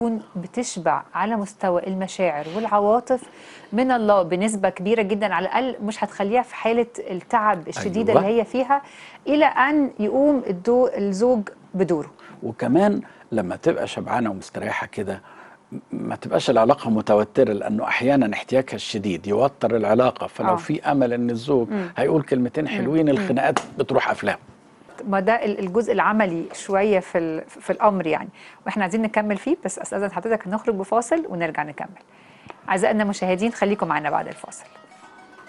تكون بتشبع على مستوى المشاعر والعواطف من الله بنسبة كبيرة جدا على الأقل مش هتخليها في حالة التعب الشديدة أيوة. اللي هي فيها إلى أن يقوم الدو الزوج بدوره وكمان لما تبقى شبعانه ومستريحه كده م- ما تبقاش العلاقه متوتره لانه احيانا احتياجها الشديد يوتر العلاقه فلو آه. في امل ان الزوج مم. هيقول كلمتين حلوين الخناقات بتروح افلام ما ده ال- الجزء العملي شوية في, ال- في الأمر يعني وإحنا عايزين نكمل فيه بس أستاذن حضرتك نخرج بفاصل ونرجع نكمل أعزائنا المشاهدين خليكم معنا بعد الفاصل